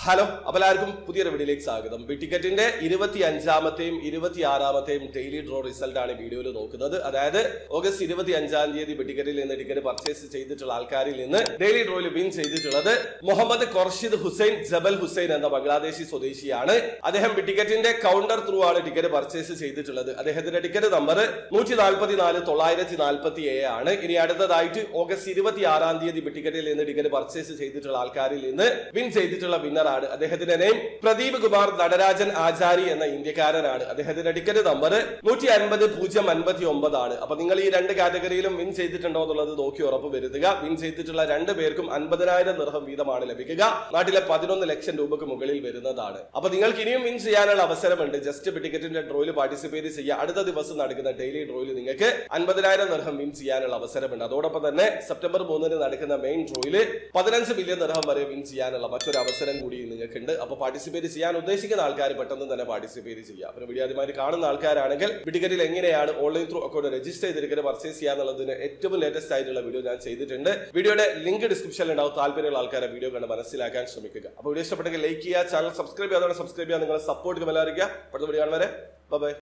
hello അപ്പോൾ എല്ലാവർക്കും പുതിയൊരു വീഡിയോയിലേക്ക് സ്വാഗതം ബി ടിക്കറ്റിന്റെ ഇരുപത്തി അഞ്ചാമത്തെയും ഇരുപത്തി ആറാമത്തെയും ഡെയിലി ഡ്രോ റിസൾട്ട് ആണ് ഈ വീഡിയോയിൽ നോക്കുന്നത് അതായത് ഓഗസ്റ്റ് ഇരുപത്തി അഞ്ചാം തീയതി ബി ടിക്കറ്റിൽ നിന്ന് ടിക്കറ്റ് പർച്ചേസ് ചെയ്തിട്ടുള്ള ആൾക്കാരിൽ നിന്ന് ഡെയിലി ഡ്രോയിൽ വിൻ ചെയ്തിട്ടുള്ളത് മുഹമ്മദ് ഖുർഷിദ് ഹുസൈൻ ജബൽ ഹുസൈൻ എന്ന ബംഗ്ലാദേശി സ്വദേശിയാണ് അദ്ദേഹം ബി ടിക്കറ്റിന്റെ കൗണ്ടർ ത്രൂ ആണ് ടിക്കറ്റ് പർച്ചേസ് ചെയ്തിട്ടുള്ളത് അദ്ദേഹത്തിന്റെ ടിക്കറ്റ് നമ്പർ നൂറ്റി നാൽപ്പത്തി നാല് തൊള്ളായിരത്തി നാൽപ്പത്തി ഏഴ് ആണ് ഇനി അടുത്തതായിട്ട് ഓഗസ്റ്റ് ഇരുപത്തി ആറാം തീയതി ബി ടിക്കറ്റിൽ നിന്ന് ടിക്കറ്റ് പർച്ചേസ് ചെയ്തിട്ടുള്ള ആൾക്കാരിൽ നിന്ന് വിൻ ചെയ്തിട്ടുള്ള വിന്നറാണ് അദ്ദേഹത്തിന്റെ നെയിം പ്രദീപ് കുമാർ നടരാജൻ ആചാരി എന്ന ഇന്ത്യക്കാരനാണ് അദ്ദേഹത്തിന്റെ ടിക്കറ്റ് നമ്പർ നൂറ്റി അൻപത് പൂജ്യം അൻപത്തി ഒമ്പതാണ് അപ്പൊ നിങ്ങൾ ഈ രണ്ട് കാറ്റഗറിയിലും വിൻ ചെയ്തിട്ടുണ്ടോ എന്നുള്ളത് നോക്കി ഉറപ്പ് വരുത്തുക വിൻ ചെയ്തിട്ടുള്ള രണ്ട് പേർക്കും അൻപതിനായിരം നിർഹം വീതമാണ് ലഭിക്കുക നാട്ടിലെ പതിനൊന്ന് ലക്ഷം രൂപക്ക് മുകളിൽ വരുന്നതാണ് അപ്പൊ നിങ്ങൾക്ക് ഇനിയും വിൻ ചെയ്യാനുള്ള അവസരമുണ്ട് ജസ്റ്റ് ടിക്കറ്റിന്റെ ഡ്രോയിൽ പാർട്ടിസിപ്പേറ്റ് ചെയ്യുക അടുത്ത ദിവസം നടക്കുന്ന ഡെയിലി ഡ്രോയിൽ നിങ്ങൾക്ക് അൻപതിനായിരം നിർഹം വിൻ ചെയ്യാനുള്ള അവസരമുണ്ട് അതോടൊപ്പം തന്നെ സെപ്റ്റംബർ മൂന്നിന് നടക്കുന്ന മെയിൻ ഡ്രോയിൽ പതിനഞ്ച് ബില്യൺ നിർഹം വരെ വിൻ ചെയ്യാനുള്ള മറ്റൊരു അവസരം കൂടി നിങ്ങൾക്കുണ്ട് അപ്പൊ പാർട്ടിസിപ്പേറ്റ് ചെയ്യാൻ ഉദ്ദേശിക്കുന്ന ആൾക്കാർ പെട്ടെന്ന് തന്നെ പാർട്ടിസിപ്പേറ്റ് ചെയ്യുക അപ്പോൾ വീഡിയോ ആദ്യമായിട്ട് കാണുന്ന ആൾക്കാരാണെങ്കിൽ ടിക്കറ്റിൽ എങ്ങനെയാണ് ഓൺലൈൻ ത്രൂ അക്കൗണ്ട് രജിസ്റ്റർ ചെയ്തിരിക്കുന്നത് പർച്ചേസ് ചെയ്യാന്നുള്ളതിന് ഏറ്റവും ലേറ്റസ്റ്റ് ആയിട്ടുള്ള വീഡിയോ ഞാൻ ചെയ്തിട്ടുണ്ട് വീഡിയോയുടെ ലിങ്ക് ഡിസ്ക്രിപ്ഷനിൽ ഉണ്ടാവും താല്പര്യമുള്ള ആൾക്കാരെ വീഡിയോ കണ്ട് മനസ്സിലാക്കാൻ ശ്രമിക്കുക അപ്പോൾ വീഡിയോ ഇഷ്ടപ്പെട്ടെങ്കിൽ ലൈക്ക് ചെയ്യുക ചാനൽ സബ്സ്ക്രൈബ് ചെയ്യാതെ സബ്സ്ക്രൈബ് ചെയ്യുക നിങ്ങളെ സപ്പോർട്ട് കമലാറിയിക്കുക അടുത്ത വീഡിയോ കാണുവരെ ബൈ